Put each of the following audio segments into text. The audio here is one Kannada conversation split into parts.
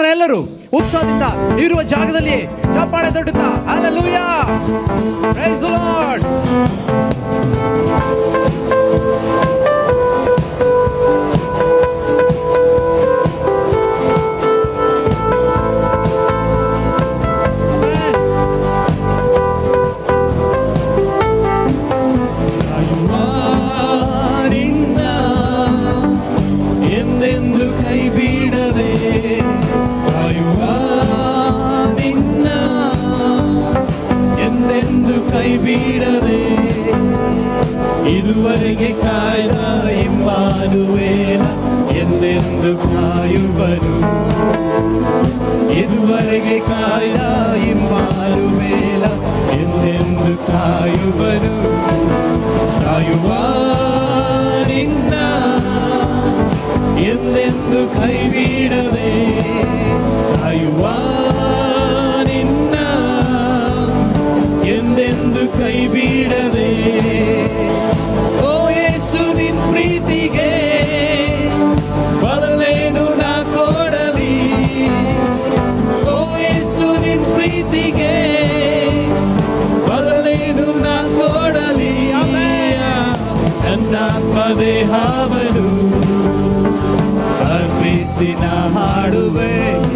ಎಲ್ಲರೂ ಉತ್ಸಾಹದಿಂದ ಇರುವ ಜಾಗದಲ್ಲಿ ಚಪ್ಪಾಳೆ ತಟ್ಟುತ್ತಾ Hallelujah! Praise the Lord! Amen. ನಿನ್ನ ಎಂದೆಂದು ಕೈ ಬಿಡದೆ ಕಾಯುವ ನಿನ್ನ ಎಂದೆಂದು ಕೈ ಬಿಡದೆ ಇದುವರೆಗೆ ಕಾಯ್ದ ಇಮ್ಮಾನುವೇಲ ಎಂದೆಂದು ಕಾಯುವರು ಇದುವರೆಗೆ ಕಾಯ್ದ ಇಮ್ಮಾನುವೇಲ ಎಂದೆಂದು ಕಾಯುವರು ಕಾಯುವ ನಿನ್ನ ಎಂದೆಂದು ಕೈ ಬಿಡದೆ ಕಾಯುವ ನಿನ್ನ ಎಂದೆಂದು ಕೈ ಬಿಡದೆ ಓ ಯೇಸು ನಿನ್ ಪ್ರೀತಿಗೆ ಬದಲೇನು ನಾ ಕೊಡಲಿ ಓ ಯೇಸು ನಿನ್ ಪ್ರೀತಿಗೆ ಬದಲೇನು ನಾ ಕೊಡಲಿ ನನ್ನ ದೇಹವನು ಅರ್ಪಿಸಿ ನಾ ಹಾಡುವೆ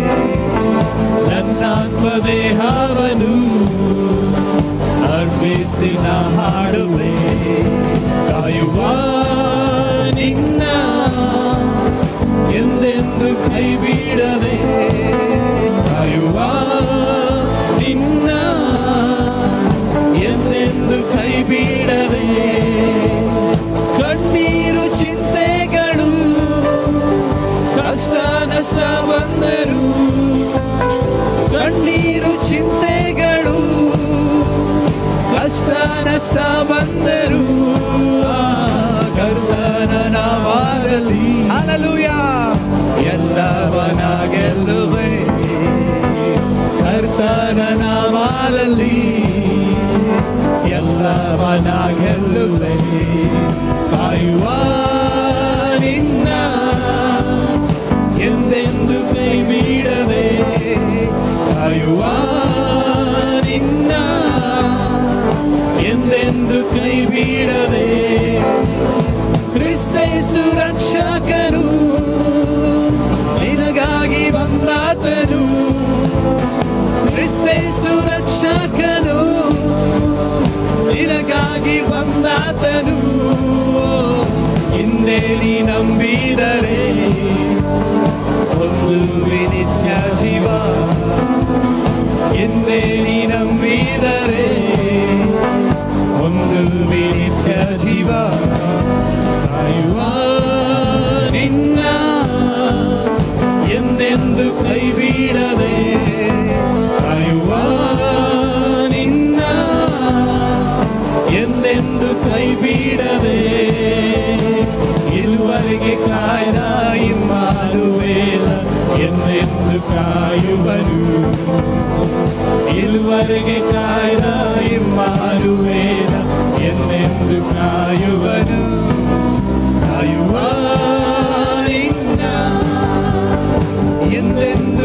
ನನ್ನ ದೇಹವನು ಅರ್ಪಿಸಿ ನಾ ಹಾಡುವೆ ಕಾಯುವ ನಿನ್ನ ಎಂದೆಂದು ಕೈ ಬಿಡದೆ ಕಾಯುವ ನಿನ್ನ ಎಂದೆಂದು ಕೈ ಬಿಡದೆ ಕಣ್ಣೀರು ಚಿಂತೆಗಳು ಕಷ್ಟ ನಷ್ಟ ಬಂದರು ಕಣ್ಣೀರು ಚಿಂತೆಗಳು ಕಷ್ಟ ನಷ್ಟ ಬಂದರು ಆ ಕರ್ತನ ನಾವಾಗಲಿ Hallelujah! ಎಲ್ಲವನ ಗೆಲ್ಲುವೆ ಕರ್ತನ ನಾಮದಲ್ಲಿ ಎಲ್ಲವನ ಗೆಲ್ಲುವೆ ಕಾಯುವ ನಿನ್ನ ಎಂದೆಂದು ಕೈ ಬಿಡದೆ ಕಾಯುವ ನಿನ್ನ ಎಂದೆಂದು ಕೈ ಬಿಡದೆ ಕ್ರಿಸ್ತೈಸು ರಕ್ಷಕನು ನಿನಗಾಗಿ ಬಂದಾತನು ಕ್ರಿಸ್ತೈಸು ರಕ್ಷಕನು ನಿನಗಾಗಿ ಬಂದಾತನು ಹಿಂದೆ ನೀ ನಂಬಿದರೆ ಒಂದು ನಿತ್ಯ ಜೀವ ಹಿಂದೆ ನೀ ನಂಬಿದರೆ ಒಂದು ನಿತ್ಯ ಜೀವ ಕಾಯುವ ನಿನ್ನ ಎಂದೆಂದು ಕೈ ಬಿಡದೆ ಕಾಯುವ ನಿನ್ನ ಎಂದೆಂದು ಕೈ ಬಿಡದೆ ಇದುವರೆಗೆ ಕಾಯ್ದ ಇಮ್ಮಾನುವೇಲ ಎಂದೆಂದು ಕಾಯುವನು ಇದುವರೆಗೆ ಕಾಯ್ದ ಇಮ್ಮಾನುವೇಲ ಎಂದೆಂದು ಕಾಯುವನು ಕಾಯುವ ನಿನ್ನ ಎಂದೆಂದು